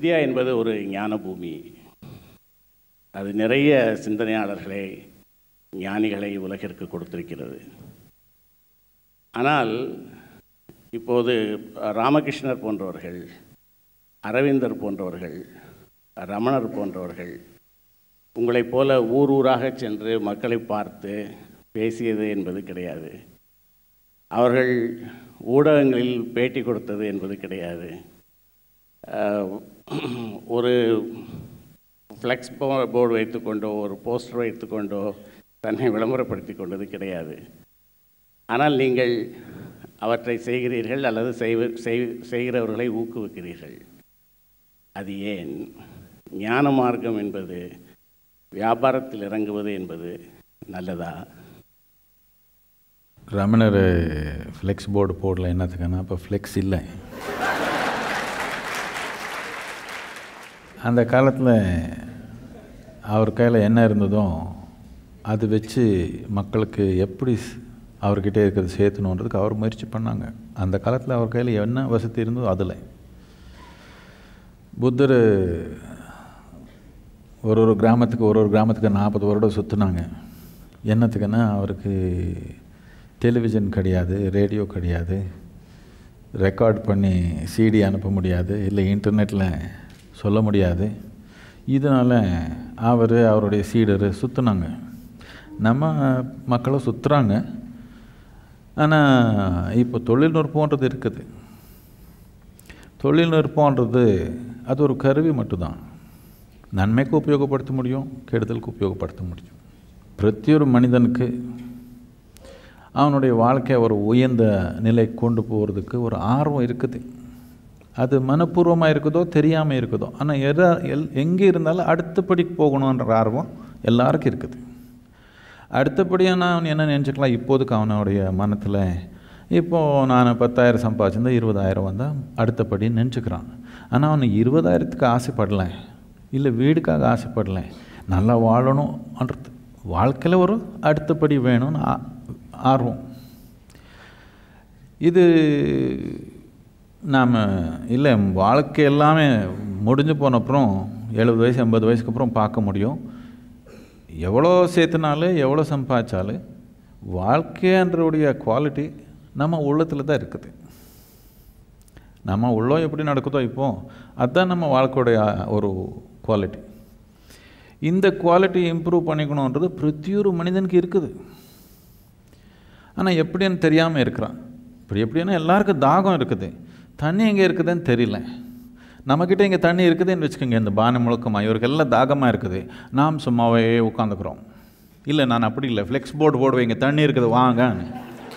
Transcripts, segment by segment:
India என்பது ஒரு ஞான பூமி அது நிறைய சிந்தனையாளர்களை ஞானிகளை உலகிற்கு கொடுத்திருக்கிறது ஆனால் இப்போது ராமகிருஷ்ணர் போன்றவர்கள் அரவிந்தர் போன்றவர்கள் ரமணர் போன்றவர்கள் உங்களைப் போல ஊர் ஊராக சென்று மக்களை பார்த்து பேசியது என்பது கிடையாது அவர்கள் ஊடகங்களில் பேட்டி கொடுத்தது என்பது கிடையாது அஹ், ஒரு ஃப்ளெக்ஸ் போர்டு வைத்துக்கொண்டோ ஒரு போஸ்டர் வைத்துக்கொண்டோ தன்னை விளம்பரப்படுத்தி கொண்டது கிடையாது ஆனால் நீங்கள் அவற்றை செய்கிறீர்கள் அல்லது செய்வ செய்- செய்கிறவர்களை ஊக்குவிக்கிறீர்கள் அது ஏன் ஞான மார்க்கம் என்பது வியாபாரத்தில் இறங்குவது என்பது நல்லதா ரமணர் ஃப்ளெக்ஸ் போர்டு போடல என்னத்துக்குன்னா அப்போ ஃப்ளெக்ஸ் இல்லை அந்த காலத்தில் அவர் கையில் என்ன இருந்ததோ அது வச்சு மக்களுக்கு எப்படி ஸ்- அவர்கிட்ட இருக்கிறது சேர்த்தணுன்றதுக்கு அவர் முயற்சி பண்ணாங்க அந்த காலத்தில் அவர் கையில் என்ன வசதி இருந்ததோ அதில் புத்தர் ஒரு ஒரு கிராமத்துக்கு ஒரு ஒரு கிராமத்துக்கு நாற்பது வருடம் சுற்றுனாங்க என்னத்துக்குன்னா அவருக்கு டெலிவிஷன் கிடையாது ரேடியோ கிடையாது ரெக்கார்ட் பண்ணி சிடி அனுப்ப முடியாது இல்லை இன்டர்நெட்டில் சொல்ல முடியாது இதனால் அவர் அவருடைய சீடர் சுற்றுனாங்க நம்ம மக்களும் சுற்றுறாங்க ஆனால் இப்போ தொழில்நுட்பன்றது இருக்குது தொழில்நுட்பன்றது அது ஒரு கருவி மட்டும்தான் நன்மைக்கு உபயோகப்படுத்த முடியும் கெடுதலுக்கு உபயோகப்படுத்த முடியும் பிரத்தியொரு மனிதனுக்கு அவனுடைய வாழ்க்கையை ஒரு உயர்ந்த நிலை கொண்டு போகிறதுக்கு ஒரு ஆர்வம் இருக்குது அது மனப்பூர்வமாக இருக்குதோ தெரியாமல் இருக்குதோ ஆனால் எதா எல் எங்கே இருந்தாலும் அடுத்தபடிக்கு போகணுன்ற ஆர்வம் எல்லாருக்கும் இருக்குது அடுத்தபடியாக அவன் என்ன நினச்சிக்கலாம் இப்போதுக்கு அவனுடைய மனத்தில் இப்போது நான் பத்தாயிரம் சம்பாதிச்சிருந்தா இருபதாயிரம் வந்தால் அடுத்தபடின்னு நினச்சிக்கிறான் ஆனால் அவன் இருபதாயிரத்துக்கு ஆசைப்படலை இல்லை வீடுக்காக ஆசைப்படலை நல்லா வாழணும்ன்றது வாழ்க்கையில் ஒரு அடுத்தபடி வேணும்னு ஆ- ஆர்வம் இது நாம் இல்லை வாழ்க்கை எல்லாமே முடிஞ்சு போன அப்புறம் எழுபது வயசு எண்பது வயசுக்கு அப்புறம் பார்க்க முடியும் எவ்வளோ சேர்த்துனாலும் எவ்வளோ சம்பாதிச்சாலும் வாழ்க்கைன்றவுடைய குவாலிட்டி நம்ம உள்ளத்தில் தான் இருக்குது நம்ம உள்ளம் எப்படி நடக்குதோ இப்போ அதுதான் நம்ம வாழ்க்கையுடைய ஒரு குவாலிட்டி இந்த குவாலிட்டி இம்ப்ரூவ் பண்ணிக்கணுன்றது பிரத்தியொரு மனிதனுக்கு இருக்குது ஆனால் எப்படின்னு தெரியாமல் இருக்கிறான் இப்படி எப்படின்னா எல்லாருக்கும் தாகம் இருக்குது தண்ணி எங்கே இருக்குதுன்னு தெரியல நம்மக்கிட்ட இங்கே தண்ணி இருக்குதுன்னு வச்சுக்கோங்க இந்த பானை முழுக்கமாக இவருக்கு எல்லாம் தாகமாக இருக்குது நாம் சும்மாவே உட்காந்துக்கிறோம் இல்லை நான் அப்படி இல்லை ஃப்ளெக்ஸ் போர்டு போடுவேன் இங்கே தண்ணி இருக்குது வாங்கன்னு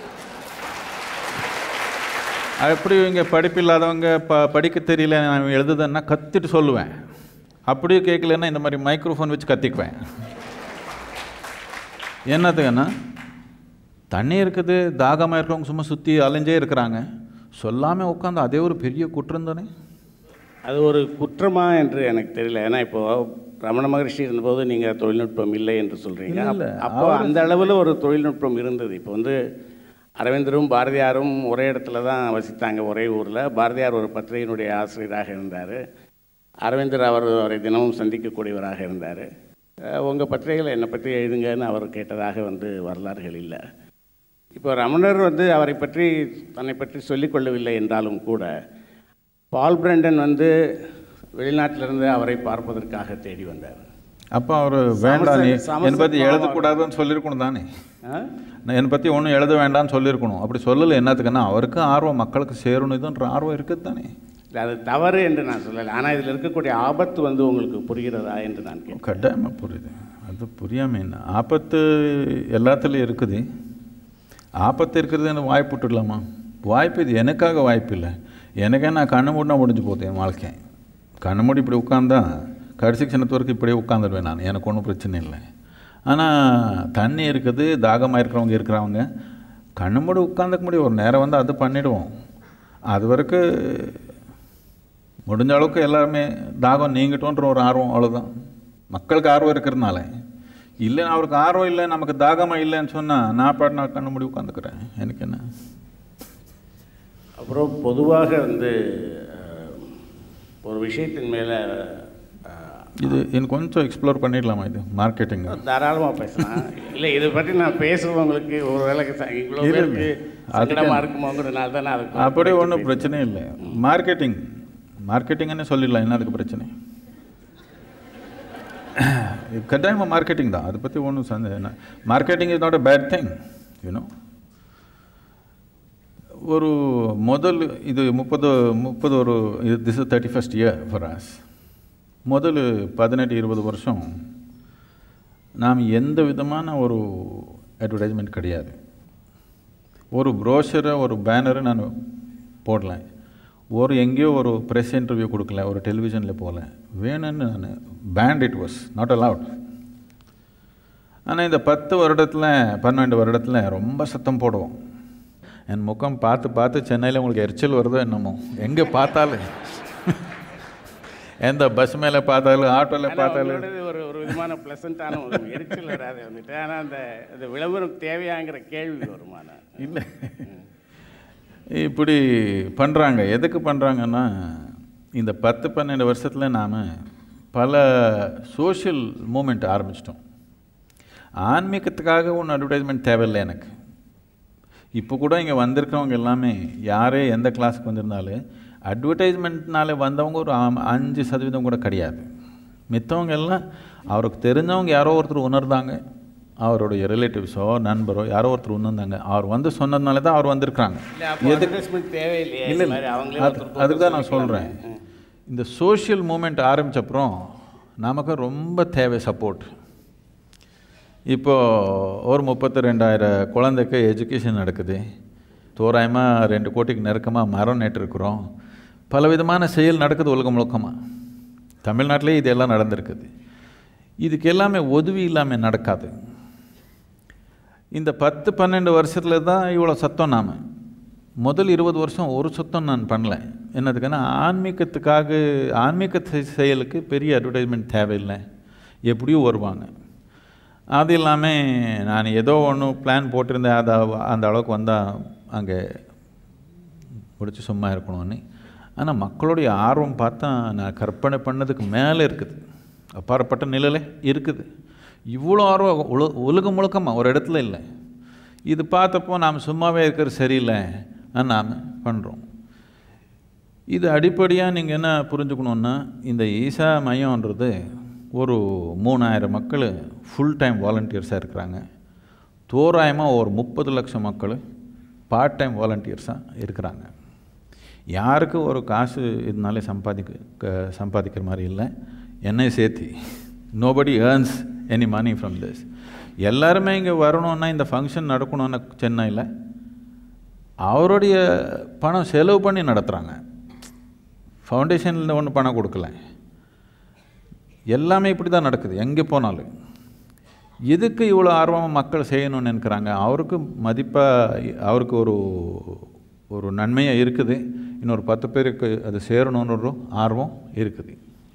எப்படி இங்கே படிப்பு இல்லாதவங்க ப படிக்க தெரியல நான் எழுதுதேன்னா கத்திட்டு சொல்லுவேன் அப்படியே கேட்கலன்னா இந்த மாதிரி மைக்ரோஃபோன் வச்சு கத்திக்குவேன் என்னத்துக்குன்னா தண்ணி இருக்குது தாகமாக இருக்கிறவங்க சும்மா சுற்றி அலைஞ்சே இருக்கிறாங்க சொல்லாமல் உட்காந்து அதே ஒரு பெரிய குற்றம் தானே அது ஒரு குற்றமா என்று எனக்கு தெரியல ஏன்னா இப்போ ரமண மகரிஷி இருந்தபோது நீங்கள் தொழில்நுட்பம் இல்லை என்று சொல்கிறீங்க இல்ல, இல்ல. அப்போ அந்த அளவில் ஒரு தொழில்நுட்பம் இருந்தது இப்போ வந்து அரவிந்தரும் பாரதியாரும் ஒரே இடத்துல தான் வசித்தாங்க ஒரே ஊரில் பாரதியார் ஒரு பத்திரிகையினுடைய ஆசிரியராக இருந்தார் அரவிந்தர் அவர் அவரை தினமும் சந்திக்கக்கூடியவராக இருந்தார் உங்கள் பத்திரிகையில் என்னை பற்றி எழுதுங்கன்னு அவர் கேட்டதாக வந்து வரலாறுகள் இல்லை இப்போ ரமணர் வந்து அவரை பற்றி தன்னை பற்றி சொல்லிக் கொள்ளவில்லை என்றாலும் கூட பால் பிரண்டன் வந்து வெளிநாட்டிலிருந்து அவரை பார்ப்பதற்காக தேடி வந்தார் அப்போ அவர் வேண்டாம் நீ சமச- என்னை பற்றி சமச- எழுதக்கூடாதுன்னு சொல்லியிருக்கணும் தானே ஆ? நான் என்னை பற்றி ஒன்றும் எழுத வேண்டாம்னு சொல்லியிருக்கணும் அப்படி சொல்லலை என்னத்துக்குன்னா அவருக்கு ஆர்வம் மக்களுக்கு சேரணும் இதுன்ற ஆர்வம் இருக்குது தானே இல்ல, அது தவறு என்று நான் சொல்லலை ஆனால் இதில் இருக்கக்கூடிய ஆபத்து வந்து உங்களுக்கு புரிகிறதா என்று நான் கேட்டேன் கட்டாயமாக புரியுது அது புரியாமல் என்ன ஆபத்து எல்லாத்துலேயும் இருக்குது ஆபத்து இருக்கிறதுன்னு வாய்ப்பு விட்டுடலாமா வாய்ப்பு இது எனக்காக வாய்ப்பு இல்லை எனக்கே நான் கண்ணு மூடினா முடிஞ்சு போகுது என் வாழ்க்கை கண்ணு மூடி இப்படி உட்காந்தா கடைசி க்ஷணத்து வரைக்கும் இப்படியே உட்காந்துருவேன் நான் எனக்கு ஒன்றும் பிரச்சனை இல்லை ஆனால் தண்ணி இருக்குது தாகமாக இருக்கிறவங்க இருக்கிறவங்க கண்ணு மூடி உட்காந்துக்க முடியும் ஒரு நேரம் வந்து அது பண்ணிவிடுவோம் அது வரைக்கும் முடிஞ்ச அளவுக்கு எல்லாருமே தாகம் நீங்கட்டோன்ற ஒரு ஆர்வம் அவ்வளோதான் மக்களுக்கு ஆர்வம் இருக்கிறதுனால இல்லை அவருக்கு ஆர்வம் இல்லை நமக்கு தாகமாக இல்லைன்னு சொன்னால் நான் பாட்டு நான் கண்ணு மூடி உட்காந்துக்கிறேன் எனக்கு என்ன அப்புறம் பொதுவாக வந்து அஹ், ஒரு விஷயத்தின் மேலே இது எனக்கு கொஞ்சம் எக்ஸ்ப்ளோர் பண்ணிடலாமா இது மார்க்கெட்டிங் தாராளமாக பேசலாம் இல்லை இதை பற்றி நான் பேசுறவங்களுக்கு ஒரு வேலைக்கு இவ்வளோ இல்ல, பேருக்கு இல்ல. சங்கடமாக இருக்குமோங்கிறதுனால தான் நான் அதுக்கு அப்படியே ஒன்றும் பிரச்சனை இல்லை மார்க்கெட்டிங் மார்க்கெட்டிங்னு சொல்லிடலாம் என்ன அதுக்கு பிரச்சனை இது கட்டாயமாக மார்க்கெட்டிங் தான் அதை பற்றி ஒன்றும் சந்தேகம் marketing is not a bad thing you know ஒரு முதல் இது முப்பது முப்பது ஒரு இது this is thirty first year for us முதல் பதினெட்டு இருபது வருஷம் நாம் எந்த விதமான ஒரு அட்வர்டைஸ்மெண்ட் கிடையாது ஒரு ப்ரோஷரை ஒரு பேனரை நான் போடல ஒரு எங்கேயோ ஒரு ப்ரெஸ் இன்டர்வியூ கொடுக்கல ஒரு டெலிவிஷனில் போகல வேணும்னு நான் banned it was not allowed ஆனால் இந்த பத்து வருடத்தில் பன்னெண்டு வருடத்தில் ரொம்ப சத்தம் போடுவோம் என் முகம் பார்த்து பார்த்து சென்னையில் உங்களுக்கு எரிச்சல் வருதோ என்னமோ எங்கே பார்த்தாலும் எந்த பஸ் மேலே பார்த்தாலும் ஆட்டோவில் ஆனா பார்த்தாலும் உங்களோடது ஒரு ஒரு விதமான ப்ளசண்ட்டான ஒரு எரிச்சல் வராது வந்துட்டு ஆனால் அந்த அந்த விளம்பரம் தேவையாங்கிற கேள்வி வருமான இல்லை இப்படி பண்ணுறாங்க எதுக்கு பண்ணுறாங்கன்னா இந்த பத்து பன்னெண்டு வருஷத்தில் நாம் பல சோஷியல் மூமெண்ட் ஆரம்பிச்சிட்டோம் ஆன்மீகத்துக்காக ஒன்று அட்வர்டைஸ்மெண்ட் தேவையில்லை எனக்கு இப்போ கூட இங்கே வந்திருக்கிறவங்க எல்லாமே யாரே எந்த கிளாஸுக்கு வந்திருந்தாலும் அட்வர்டைஸ்மெண்ட்னால வந்தவங்க ஒரு ஆம்- அஞ்சு சதவீதம் கூட கிடையாது மித்தவங்க எல்லாம் அவருக்கு தெரிஞ்சவங்க யாரோ ஒருத்தர் உணர்ந்தாங்க அவருடைய ரிலேட்டிவ்ஸோ நண்பரோ யாரோ ஒருத்தர் உணர்ந்தாங்க அவர் வந்து சொன்னதுனால தான் அவர் வந்திருக்கிறாங்க இல்லை அப்போ அட்வர்டைஸ்மெண்ட் தேவையில்லையே இல்லை இந்த மாதிரி அவங்களே அது ஒருத்தருக்கு அதுக்கு தான் நான் சொல்லிக்கலாமே. சொல்கிறேன் இந்த சோஷியல் மூமெண்ட் ஆரம்பிச்சப்புறம் நமக்கு ரொம்ப தேவை சப்போர்ட் இப்போ ஒரு முப்பத்தி ரெண்டாயிரம் குழந்தைக்கு எஜுகேஷன் நடக்குது தோராயமாக ரெண்டு கோடிக்கு நெருக்கமாக மரம் நட்டுருக்குறோம் பலவிதமான செயல் நடக்குது உலகம் முழுக்கமாக தமிழ்நாட்டிலே இது எல்லாம் நடந்திருக்குது இதுக்கு எல்லாமே உதவி இல்லாமல் நடக்காது இந்த பத்து பன்னெண்டு வருஷத்தில் தான் இவ்வளோ சத்தம் நாம் முதல் இருபது வருஷம் ஒரு சத்தம் நான் பண்ணல என்னதுக்குன்னா ஆன்மீகத்துக்காக ஆன்மீக செ- செயலுக்கு பெரிய அட்வர்டைஸ்மெண்ட் தேவையில்லை எப்படியும் வருவாங்க அது இல்லாமல் நான் ஏதோ ஒன்று பிளான் போட்டிருந்தேன் அது அவ- அந்த அளவுக்கு வந்தால் அங்கே முடிச்சு சும்மா இருக்கணும்னு ஆனால் மக்களுடைய ஆர்வம் பார்த்தா நான் கற்பனை பண்ணதுக்கு மேலே இருக்குது அப்பாற்பட்ட நிலையில் இருக்குது இவ்வளோ ஆர்வம் உல உலகம் முழுக்கமாக ஒரு இடத்துல இல்லை இது பார்த்தப்போ நாம் சும்மாவே இருக்கிறது சரியில்லை நாம் பண்ணுறோம் இது அடிப்படையாக நீங்கள் என்ன புரிஞ்சுக்கணுன்னா இந்த ஈசா மையம்ன்றது ஒரு மூணாயிரம் மக்கள் ஃபுல் டைம் வாலண்டியர்ஸாக இருக்கிறாங்க தோராயமாக ஒரு முப்பது லட்சம் மக்கள் பார்ட் டைம் வாலண்டியர்ஸாக இருக்கிறாங்க யாருக்கு ஒரு காசு இதனாலே சம்பாதிக்க க- சம்பாதிக்கிற மாதிரி இல்லை என்னை சேர்த்தி nobody earns any money from this எல்லாருமே இங்கே வரணுன்னா இந்த ஃபங்க்ஷன் நடக்கணும்னா சென்னையில் அவருடைய பணம் செலவு பண்ணி நடத்துகிறாங்க ஃபவுண்டேஷனில் ஒன்றும் பணம் கொடுக்கல எல்லாமே இப்படி தான் நடக்குது எங்கே போனாலும் எதுக்கு இவ்வளோ ஆர்வமாக மக்கள் செய்யணும்னு நினைக்கிறாங்க அவருக்கு மதிப்பாக அவருக்கு ஒரு ஒரு நன்மையாக இருக்குது இன்னொரு பத்து பேருக்கு அது சேரணும்னு ஒரு ஆர்வம் இருக்குது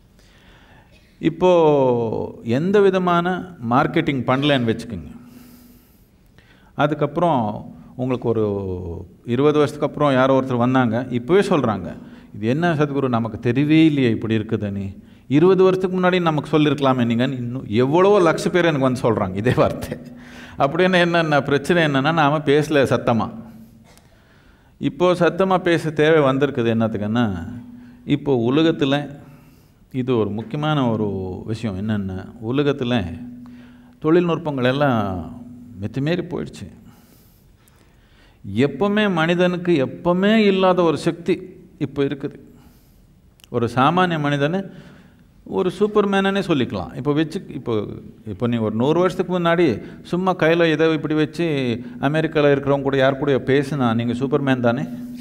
இப்போது எந்த விதமான மார்க்கெட்டிங் பண்ணலன்னு வச்சுக்கோங்க அதுக்கப்புறம் உங்களுக்கு ஒரு இருபது வருஷத்துக்கு அப்புறம் யாரோ ஒருத்தர் வந்தாங்க இப்போவே சொல்கிறாங்க இது என்ன சத்குரு நமக்கு தெரியவே இல்லையே இப்படி இருக்குதுன்னு இருபது வருஷத்துக்கு முன்னாடி நமக்கு சொல்லியிருக்கலாமே நீங்கள் இன்னும் எவ்வளவோ லட்ச பேர் எனக்கு வந்து சொல்கிறாங்க இதே வார்த்தை அப்படின்னு என்னென்ன பிரச்சனை என்னென்னா நாம் பேசல சத்தமாக இப்போது சத்தமாக பேச தேவை வந்திருக்குது என்னத்துக்குன்னா இப்போது உலகத்தில் இது ஒரு முக்கியமான ஒரு விஷயம் என்னென்ன உலகத்தில் தொழில்நுட்பங்கள் எல்லாம் மெத்திமேறி போயிடுச்சு எப்பவுமே மனிதனுக்கு எப்பவுமே இல்லாத ஒரு சக்தி இப்போ இருக்குது ஒரு சாமானிய மனிதனை ஒரு சூப்பர் மேனனே சொல்லிக்கலாம் இப்போ வச்சு இப்போ இப்போ நீ ஒரு நூறு வருஷத்துக்கு முன்னாடி சும்மா கையில் ஏதோ இப்படி வச்சு அமெரிக்காவில் இருக்கிறவங்க கூட யார் கூட பேசுனா நீங்கள் சூப்பர் மேன் தானே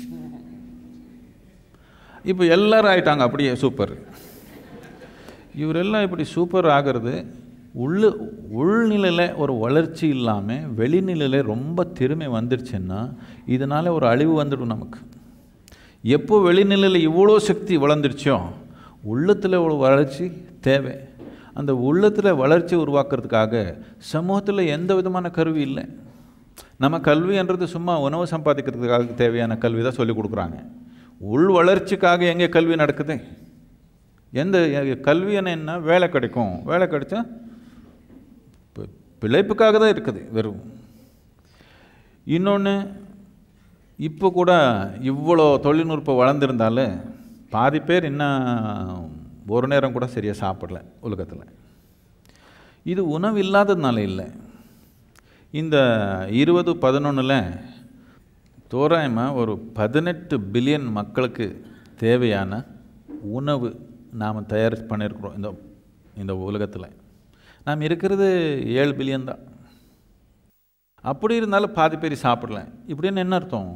இப்போ எல்லாரும் ஆயிட்டாங்க அப்படியே சூப்பர் இவரெல்லாம் இப்படி சூப்பர் ஆகிறது உள்ள உள்நிலையில் ஒரு வளர்ச்சி இல்லாமல் வெளிநிலையில் ரொம்ப திறமை வந்துடுச்சுன்னா இதனால் ஒரு அழிவு வந்துடும் நமக்கு எப்போ வெளிநிலையில் இவ்வளோ சக்தி வளர்ந்துருச்சோ உள்ளத்தில் ஒரு வளர்ச்சி தேவை அந்த உள்ளத்தில் வளர்ச்சி உருவாக்குறதுக்காக சமூகத்தில் எந்த விதமான கருவி இல்லை நம்ம கல்வின்றது சும்மா உணவு சம்பாதிக்கிறதுக்காக தேவையான கல்வி தான் சொல்லிக் கொடுக்குறாங்க உள் வளர்ச்சிக்காக எங்கே கல்வி நடக்குது எந்த கல்வியான என்ன வேலை கிடைக்கும் வேலை கிடைச்சா பி- பிழைப்புக்காக தான் இருக்குது வெறும் இன்னொன்று இப்போ கூட இவ்வளோ தொழில்நுட்பம் வளர்ந்துருந்தாலும் பாதி பேர் இன்னும் ஒரு நேரம் கூட சரியாக சாப்பிடல உலகத்தில் இது உணவு இல்லாததுனால இல்லை இந்த இருபது பதினொன்றில் தோராயமாக ஒரு பதினெட்டு பில்லியன் மக்களுக்கு தேவையான உணவு நாம் தயார் பண்ணியிருக்கிறோம் இந்த இந்த உலகத்தில் நாம் இருக்கிறது ஏழு பில்லியன் தான் அப்படி இருந்தாலும் பாதி பேர் சாப்பிடல இப்படின்னு என்ன அர்த்தம்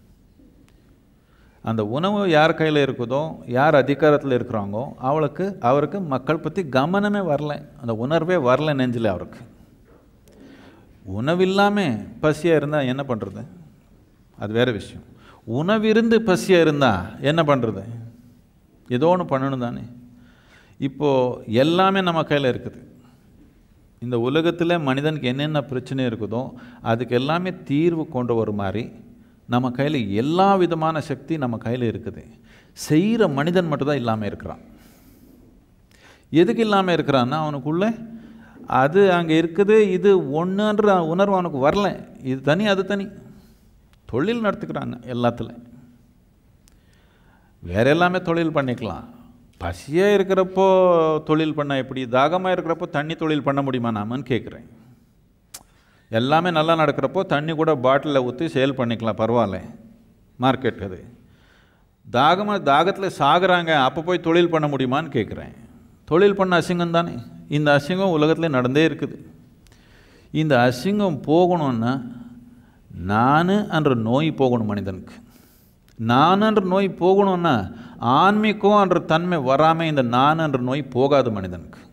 அந்த உணவு யார் கையில் இருக்குதோ யார் அதிகாரத்தில் இருக்கிறாங்கோ அவளுக்கு அவருக்கு மக்கள் பற்றி கவனமே வரல அந்த உணர்வே வரல நெஞ்சில் அவருக்கு உணவில்லாமல் பசியாக இருந்தால் என்ன பண்ணுறது அது வேறு விஷயம் உணவிருந்து பசியாக இருந்தால் என்ன பண்ணுறது ஏதோ ஒன்று பண்ணணும் தானே இப்போது எல்லாமே நம்ம கையில் இருக்குது இந்த உலகத்தில் மனிதனுக்கு என்னென்ன பிரச்சனை இருக்குதோ அதுக்கு எல்லாமே தீர்வு கொண்டு வர மாதிரி நம்ம கையில் எல்லா விதமான சக்தி நம்ம கையில் இருக்குது செய்கிற மனிதன் மட்டும்தான் இல்லாமல் இருக்கிறான் எதுக்கு இல்லாமல் இருக்கிறான்னா அவனுக்குள்ள அது அங்கே இருக்குது இது ஒன்றுன்ற உணர்வு அவனுக்கு வரல இது தனி அது தனி தொழில் நடத்துக்கிறாங்க எல்லாத்துல வேற எல்லாமே தொழில் பண்ணிக்கலாம் பசியாக இருக்கிறப்போ தொழில் பண்ண எப்படி தாகமாக இருக்கிறப்போ தண்ணி தொழில் பண்ண முடியுமா நாமன்னு கேட்குறேன் எல்லாமே நல்லா நடக்கிறப்போ தண்ணி கூட பாட்டிலில் ஊற்றி சேல் பண்ணிக்கலாம் பரவாயில்ல மார்க்கெட் அது தாகமாக தாகத்தில் சாகுறாங்க அப்போ போய் தொழில் பண்ண முடியுமான்னு கேட்குறேன் தொழில் பண்ண அசிங்கம் தானே இந்த அசிங்கம் உலகத்தில் நடந்தே இருக்குது இந்த அசிங்கம் போகணும்னா நான் என்ற நோய் போகணும் மனிதனுக்கு நான் என்ற நோய் போகணும்னா ஆன்மீகம் என்ற தன்மை வராமல் இந்த நான் என்ற நோய் போகாது மனிதனுக்கு